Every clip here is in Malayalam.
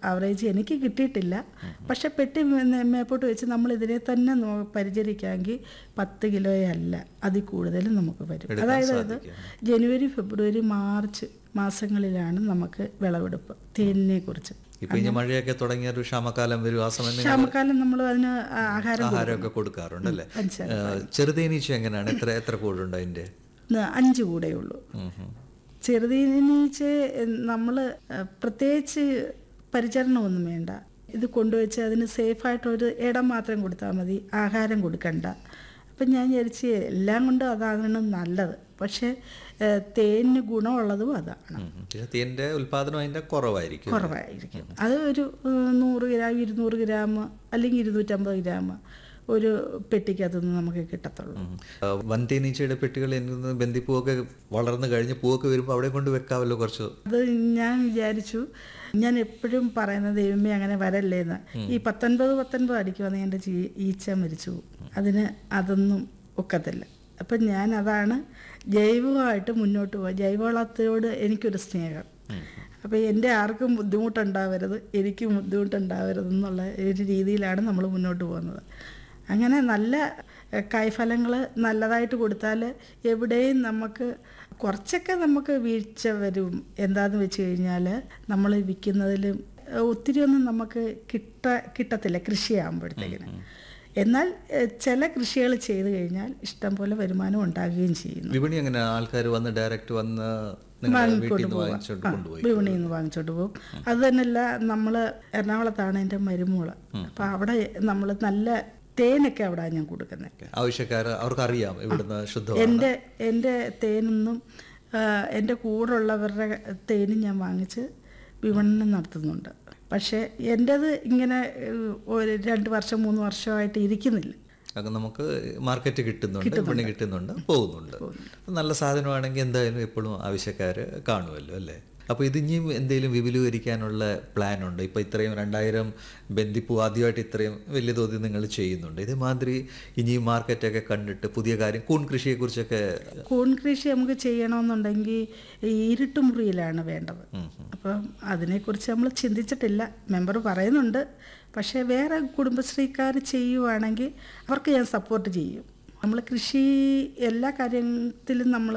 ആവറേജ് എനിക്ക് കിട്ടിയിട്ടില്ല പക്ഷെ പെട്ടി മേ- മേപ്പോട്ട് വെച്ച് നമ്മൾ ഇതിനെ തന്നെ നോ- പരിചരിക്കാമെങ്കിൽ പത്ത് കിലോയല്ല അതിൽ കൂടുതൽ നമുക്ക് വരും എടുക്കാൻ അതായത് ഇത് സാധിക്കും. ജനുവരി ഫെബ്രുവരി മാർച്ച് മാസങ്ങളിലാണ് നമുക്ക് വിളവെടുപ്പ് തേനിനെ കുറിച്ച് ഇപ്പൊ ഇനി മഴയൊക്കെ തുടങ്ങിയ ഒരു ക്ഷാമകാലം വരും ആ സമയം നിങ്ങൾ ക്ഷാമക്കാലം നമ്മൾ അതിന് ആ- ആഹാരം ആഹാരമൊക്കെ കൊടുക്കാറുണ്ടല്ലേ പഞ്ചസാര. ഏഹ്, ചെറുതേനീച്ച എങ്ങനെയാണ് എത്ര എത്ര കൂടുണ്ട് അതിന്റെ ന- അഞ്ച് കൂടെയുള്ളൂ ഉം ഉം. ചെറുതീനീച്ച് നമ്മൾ പ്രത്യേകിച്ച് പരിചരണമൊന്നും വേണ്ട ഇത് കൊണ്ടുവച്ച് അതിന് സേഫായിട്ടൊരു ഇടം മാത്രം കൊടുത്താൽ മതി ആഹാരം കൊടുക്കണ്ട അപ്പം ഞാൻ വിചാരിച്ച് എല്ലാം കൊണ്ടും അതാണ് നല്ലത് പക്ഷേ ഏഹ്, തേനിന് ഗുണമുള്ളതും അതാണ് ഉം ഉം. പിന്നെ തേനിന്റെ ഉൽപാദനം അതിന്റെ കുറവായിരിക്കും കുറവായിരിക്കും അത് ഒരു ഏഹ്, നൂറ് ഗ്രാം ഇരുന്നൂറ് ഗ്രാം അല്ലെങ്കിൽ ഇരുന്നൂറ്റമ്പത് ഗ്രാം ഒരു പെട്ടിക്കകത്തുനിന്ന് നമുക്ക് കിട്ടത്തുള്ളൂ ഉം. ആ, വൻതേനീച്ചയുടെ പെട്ടികൾ എനിക്ക് ബന്ദിപ്പൂവൊക്കെ വളർന്നു കഴിഞ്ഞ് പൂവൊക്കെ വരുമ്പോൾ അവിടെ കൊണ്ട് വെക്കാമല്ലോ കുറച്ച് അത് ഞാൻ വിചാരിച്ചു ഞാൻ എപ്പോഴും പറയുന്ന ദൈവമേ അങ്ങനെ വരല്ലേന്ന് ഈ പത്തൊൻപത് പത്തൊൻപത് അടിക്കുവാന്ന് എൻ്റെ ചീ- ഈച്ച മരിച്ചു പോകും. അതിന് അതൊന്നും ഒക്കത്തില്ല അപ്പം ഞാൻ അതാണ് ജൈവമായിട്ട് മുന്നോട്ട് പോകുക ജൈവവളത്തോട് എനിക്കൊരു സ്നേഹം അപ്പോൾ എൻ്റെ ആർക്കും ബുദ്ധിമുട്ടുണ്ടാവരുത് എനിക്കും ബുദ്ധിമുട്ടുണ്ടാവരുത് എന്നുള്ള ഒരു രീതിയിലാണ് നമ്മൾ മുന്നോട്ട് പോകുന്നത് അങ്ങനെ നല്ല കായ്ഫലങ്ങൾ നല്ലതായിട്ട് കൊടുത്താൽ എവിടെയും നമുക്ക് കുറച്ചൊക്കെ നമുക്ക് വീഴ്ച വരും എന്താന്ന് വെച്ച് കഴിഞ്ഞാൽ നമ്മൾ വിൽക്കുന്നതിലും ഒത്തിരി ഒന്നും നമുക്ക് കിട്ട കിട്ടത്തില്ല കൃഷിയാകുമ്പോഴത്തേക്കിന് എന്നാൽ ഏഹ്, ചില കൃഷികൾ ചെയ്തു കഴിഞ്ഞാൽ ഇഷ്ടം പോലെ വരുമാനം ഉണ്ടാകുകയും ചെയ്യുന്നു വിപണി എങ്ങനെ ആൾക്കാർ വന്ന് ഡയറക്റ്റ് വന്ന് നിങ്ങളുടെ വീട്ടിൽ നിന്ന് വാങ്ങിച്ചോണ്ട് കൊണ്ടുപോയി വിപണിയിൽ നിന്ന് വാങ്ങിച്ചോണ്ട് പോകും അത് തന്നെയല്ല നമ്മൾ എറണാകുളത്താണ് എൻ്റെ മരുമോള് അപ്പം അവിടെ നമ്മൾ നല്ല തേനൊക്കെ അവിടെ ഞാൻ കൊടുക്കുന്നത് ആവശ്യക്കാർ അവർക്കറിയാം ഇവിടുന്ന് ശുദ്ധമാണ് എൻ്റെ എൻ്റെ തേനൊന്നും ആ, എൻ്റെ കൂടെയുള്ളവരുടെ തേനും ഞാൻ വാങ്ങിച്ച് വിപണനം നടത്തുന്നുണ്ട് പക്ഷേ എൻ്റേത് ഇങ്ങനെ ഏഹ്, ഒരു രണ്ട് വർഷം മൂന്ന് വർഷമായിട്ട് ഇരിക്കുന്നില്ല അത് നമുക്ക് മാർക്കറ്റ് കിട്ടുന്നുണ്ട് വിപണി കിട്ടുന്നുണ്ട് പോകുന്നുണ്ട് നല്ല സാധനമാണെങ്കിൽ എന്തായാലും എപ്പോഴും ആവശ്യക്കാർ കാണുമല്ലോ അല്ലേ അപ്പോൾ ഇത് ഇനിയും എന്തെങ്കിലും വിപുലീകരിക്കാനുള്ള പ്ലാൻ ഉണ്ട് ഇപ്പോൾ ഇത്രയും രണ്ടായിരം ബന്ദിപ്പൂ ആദ്യമായിട്ട് ഇത്രയും വലിയ തോതിൽ നിങ്ങൾ ചെയ്യുന്നുണ്ട് ഇതേമാതിരി ഇനിയും മാർക്കറ്റൊക്കെ കണ്ടിട്ട് പുതിയ കാര്യം കൂൺ കൃഷിയെക്കുറിച്ചൊക്കെ കൂൺ കൃഷി നമുക്ക് ചെയ്യണമെന്നുണ്ടെങ്കിൽ ഈ ഇരുട്ടുമുറിയിലാണ് വേണ്ടത് അപ്പം അതിനെക്കുറിച്ച് നമ്മൾ ചിന്തിച്ചിട്ടില്ല മെമ്പർ പറയുന്നുണ്ട് പക്ഷേ വേറെ കുടുംബശ്രീക്കാർ ചെയ്യുവാണെങ്കിൽ അവർക്ക് ഞാൻ സപ്പോർട്ട് ചെയ്യും നമ്മൾ കൃഷി എല്ലാ കാര്യത്തിലും നമ്മൾ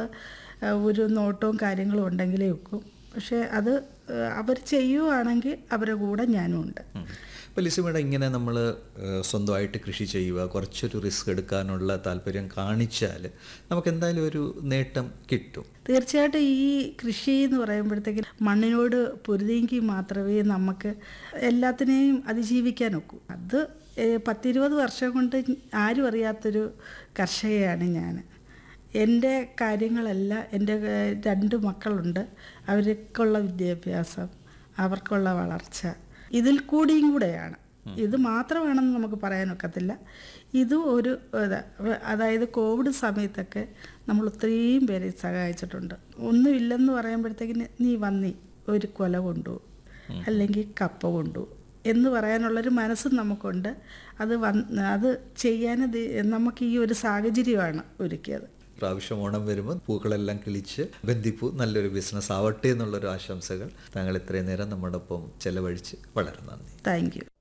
ഒരു നോട്ടവും കാര്യങ്ങളും ഉണ്ടെങ്കിലേ വെക്കും പക്ഷേ അത് അവർ ചെയ്യുവാണെങ്കിൽ അവരുടെ കൂടെ ഞാനും ഉണ്ട് അപ്പോൾ ലിസിമേടെ ഇങ്ങനെ നമ്മൾ സ്വന്തമായിട്ട് കൃഷി ചെയ്യുക കുറച്ചൊരു റിസ്ക് എടുക്കാനുള്ള താല്പര്യം കാണിച്ചാൽ നമുക്ക് എന്തായാലും ഒരു നേട്ടം കിട്ടും തീർച്ചയായിട്ടും ഈ കൃഷി എന്ന് പറയുമ്പോഴത്തേക്ക് മണ്ണിനോട് പൊരുതിയെങ്കിൽ മാത്രമേ നമുക്ക് എല്ലാത്തിനെയും അതിജീവിക്കാൻ ഒക്കൂ അത് ഏഹ്, പത്തിരുപത് വർഷം കൊണ്ട് ആരും അറിയാത്തൊരു കർഷകയാണ് ഞാൻ എൻ്റെ കാര്യങ്ങളെല്ലാം എൻ്റെ ഏഹ്, രണ്ട് മക്കളുണ്ട് അവർക്കുള്ള വിദ്യാഭ്യാസം അവർക്കുള്ള വളർച്ച ഇതിൽ കൂടിയും കൂടെയാണ് ഇത് മാത്രമാണെന്ന് നമുക്ക് പറയാനൊക്കത്തില്ല ഇതും ഒരു ഇത് അതായത് കോവിഡ് സമയത്തൊക്കെ നമ്മൾ ഒത്തിരിയും പേരെ സഹായിച്ചിട്ടുണ്ട് ഒന്നുമില്ലെന്ന് പറയുമ്പോഴത്തേക്കിന് നീ വന്നി ഒരു കൊല കൊണ്ടു അല്ലെങ്കിൽ കപ്പ കൊണ്ടു എന്ന് പറയാനുള്ളൊരു മനസ്സും നമുക്കുണ്ട് അത് വന്ന് അത് ചെയ്യാൻ ഇത് നമുക്ക് ഈ ഒരു സാഹചര്യമാണ് ഒരുക്കിയത് പ്രാവശ്യം ഓണം വരുമ്പോൾ പൂക്കളെല്ലാം കിളിച്ച് ബന്ദിപ്പൂ നല്ലൊരു ബിസിനസ് ആവട്ടെ എന്നുള്ളൊരു ആശംസകൾ താങ്കൾ ഇത്രയും നേരം നമ്മുടെ ഒപ്പം ചെലവഴിച്ച് വളരെ നന്ദി താങ്ക് യു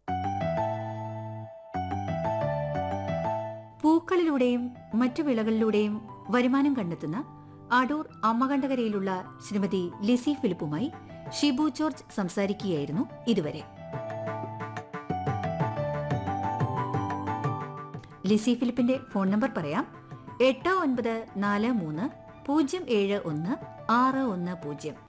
പൂക്കളിലൂടെയും മറ്റു വിളകളിലൂടെയും വരുമാനം കണ്ടെത്തുന്ന അടൂർ അമ്മകണ്ഠകരയിലുള്ള ശ്രീമതി ലിസി ഫിലിപ്പുമായി ഷിബു ജോർജ് സംസാരിക്കുകയായിരുന്നു ഇതുവരെ ലിസി ഫിലിപ്പിന്റെ ഫോൺ നമ്പർ പറയാം എട്ട് ഒൻപത് നാല് മൂന്ന് പൂജ്യം ഏഴ് ഒന്ന് ആറ് ഒന്ന് പൂജ്യം